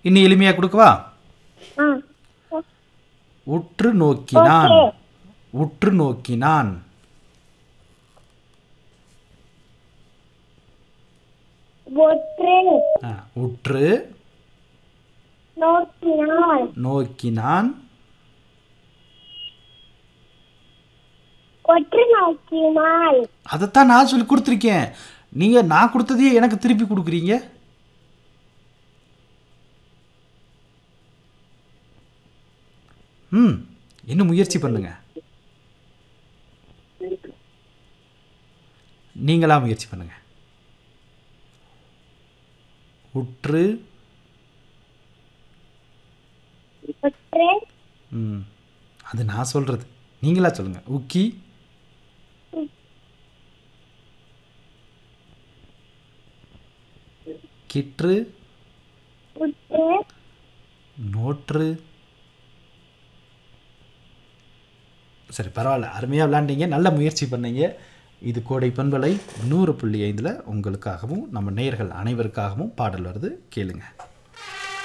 இன்னும் எளிமையாக கொடுக்கவா ஆ உற்று நோக்கினான் உற்று நோக்கினான் ஒற்று ஆ, உற்று நோக்கினால் நோக்கினான் ஒற்று நோக்கினால் அதைத்தான் நான் சொல்லி கொடுத்துருக்கேன் நீங்கள் நான் கொடுத்ததையே எனக்கு திருப்பி கொடுக்குறீங்க ம் இன்னும் முயற்சி பண்ணுங்க நீங்களா முயற்சி பண்ணுங்க உற்று ஒற்று ம் அது நான் சொல்கிறது நீங்களா சொல்லுங்க உக்கி கிற்று உற்று நோற்று சரி பரவாயில்ல அருமையாக விளாண்டீங்க நல்ல முயற்சி பண்ணீங்க இது கோடை பண்பலை நூறு புள்ளி ஐந்தில் உங்களுக்காகவும் நம்ம நேயர்கள் அனைவருக்காகவும் பாடல் வருது கேளுங்க